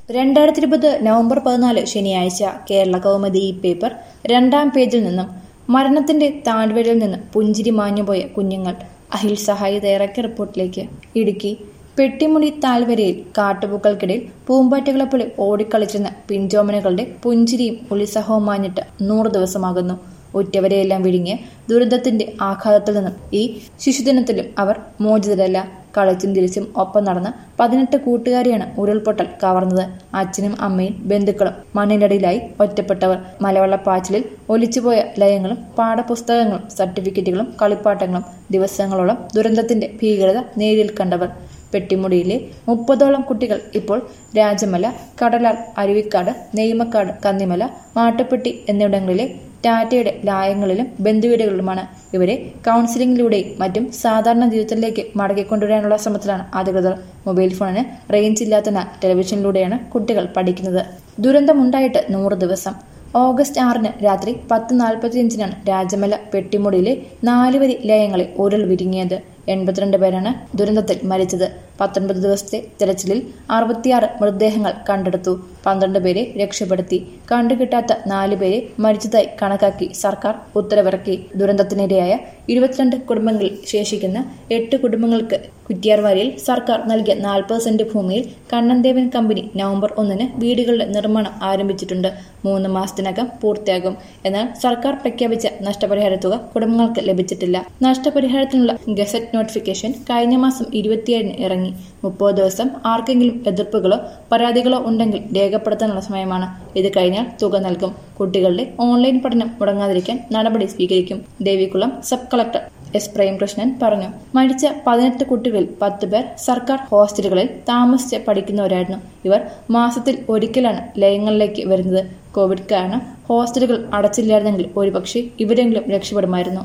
രണ്ടായിരത്തി ഇരുപത് നവംബർ പതിനാല് ശനിയാഴ്ച കേരള കൗമുദി ഈ പേപ്പർ രണ്ടാം പേജിൽ നിന്നും മരണത്തിന്റെ താഴ്വരയിൽ നിന്ന് പുഞ്ചിരി മാഞ്ഞുപോയ കുഞ്ഞുങ്ങൾ അഹിൽ സഹായി തയ്യാറാക്കിയ റിപ്പോർട്ടിലേക്ക് ഇടുക്കി പെട്ടിമുടി താഴ്വരയിൽ കാട്ടുപൂക്കൾക്കിടയിൽ പൂമ്പാറ്റകളെപ്പോലെ ഓടിക്കളിച്ചിരുന്ന പിഞ്ചോമനകളുടെ പുഞ്ചിരിയും ഉത്സാഹവും മാഞ്ഞിട്ട് നൂറ് ദിവസമാകുന്നു ഉറ്റവരെയെല്ലാം വിഴുങ്ങിയ ദുരിതത്തിന്റെ ആഘാതത്തിൽ നിന്നും ഈ ശിശുദിനത്തിലും അവർ മോചിതരല്ല കളിച്ചും തിരിച്ചും ഒപ്പം നടന്ന പതിനെട്ട് കൂട്ടുകാരെയാണ് ഉരുൾപൊട്ടൽ കവർന്നത് അച്ഛനും അമ്മയും ബന്ധുക്കളും മണ്ണിനടിയിലായി ഒറ്റപ്പെട്ടവർ മലവെള്ളപ്പാച്ചിലിൽ ഒലിച്ചുപോയ ലയങ്ങളും പാഠപുസ്തകങ്ങളും സർട്ടിഫിക്കറ്റുകളും കളിപ്പാട്ടങ്ങളും ദിവസങ്ങളോളം ദുരന്തത്തിന്റെ ഭീകരത നേരിൽ കണ്ടവർ പെട്ടിമുടിയിലെ മുപ്പതോളം കുട്ടികൾ ഇപ്പോൾ രാജമല കടലാർ അരുവിക്കാട് നെയ്മക്കാട് കന്നിമല മാട്ടുപ്പെട്ടി എന്നിവിടങ്ങളിലെ ടാറ്റയുടെ ലായങ്ങളിലും ബന്ധുവീടുകളിലുമാണ് ഇവരെ കൗൺസിലിംഗിലൂടെയും മറ്റും സാധാരണ ജീവിതത്തിലേക്ക് മടക്കിക്കൊണ്ടുവരാനുള്ള ശ്രമത്തിലാണ് അധികൃതർ മൊബൈൽ ഫോണിന് റേഞ്ച് ഇല്ലാത്തതിനാൽ ടെലിവിഷനിലൂടെയാണ് കുട്ടികൾ പഠിക്കുന്നത് ദുരന്തമുണ്ടായിട്ട് നൂറ് ദിവസം ഓഗസ്റ്റ് ആറിന് രാത്രി പത്ത് നാൽപ്പത്തിയഞ്ചിനാണ് രാജമല പെട്ടിമുടിയിലെ നാലുവരി ലയങ്ങളിൽ ഉരുൾ വിരിങ്ങിയത് എൺപത്തിരണ്ട് പേരാണ് ദുരന്തത്തിൽ മരിച്ചത് പത്തൊൻപത് ദിവസത്തെ തെരച്ചിലിൽ അറുപത്തിയാറ് മൃതദേഹങ്ങൾ കണ്ടെടുത്തു പന്ത്രണ്ട് പേരെ രക്ഷപ്പെടുത്തി കണ്ടുകിട്ടാത്ത നാല് പേരെ മരിച്ചതായി കണക്കാക്കി സർക്കാർ ഉത്തരവിറക്കി ദുരന്തത്തിനിരയായ ഇരുപത്തിരണ്ട് കുടുംബങ്ങളിൽ ശേഷിക്കുന്ന എട്ട് കുടുംബങ്ങൾക്ക് കുറ്റിയാർവാരിയിൽ സർക്കാർ നൽകിയ നാൽപ്പത് സെന്റ് ഭൂമിയിൽ കണ്ണൻദേവൻ കമ്പനി നവംബർ ഒന്നിന് വീടുകളുടെ നിർമ്മാണം ആരംഭിച്ചിട്ടുണ്ട് മൂന്ന് മാസത്തിനകം പൂർത്തിയാകും എന്നാൽ സർക്കാർ പ്രഖ്യാപിച്ച നഷ്ടപരിഹാര തുക കുടുംബങ്ങൾക്ക് ലഭിച്ചിട്ടില്ല നഷ്ടപരിഹാരത്തിനുള്ള ഗസറ്റ് നോട്ടിഫിക്കേഷൻ കഴിഞ്ഞ മാസം ഇരുപത്തിയേഴിന് ഇറങ്ങി മുപ്പത് ദിവസം ആർക്കെങ്കിലും എതിർപ്പുകളോ പരാതികളോ ഉണ്ടെങ്കിൽ രേഖപ്പെടുത്താനുള്ള സമയമാണ് ഇത് കഴിഞ്ഞാൽ തുക നൽകും കുട്ടികളുടെ ഓൺലൈൻ പഠനം മുടങ്ങാതിരിക്കാൻ നടപടി സ്വീകരിക്കും Devikulam sub collector S Premkrishnan പറഞ്ഞു മരിച്ച പതിനെട്ട് കുട്ടികളിൽ പത്ത് പേർ സർക്കാർ ഹോസ്റ്റലുകളിൽ താമസിച്ച് പഠിക്കുന്നവരായിരുന്നു ഇവർ മാസത്തിൽ ഒരിക്കലാണ് ലയങ്ങളിലേക്ക് വരുന്നത് കോവിഡ് കാരണം ഹോസ്റ്റലുകൾ അടച്ചില്ലായിരുന്നെങ്കിൽ ഒരുപക്ഷെ ഇവരെങ്കിലും രക്ഷപ്പെടുമായിരുന്നു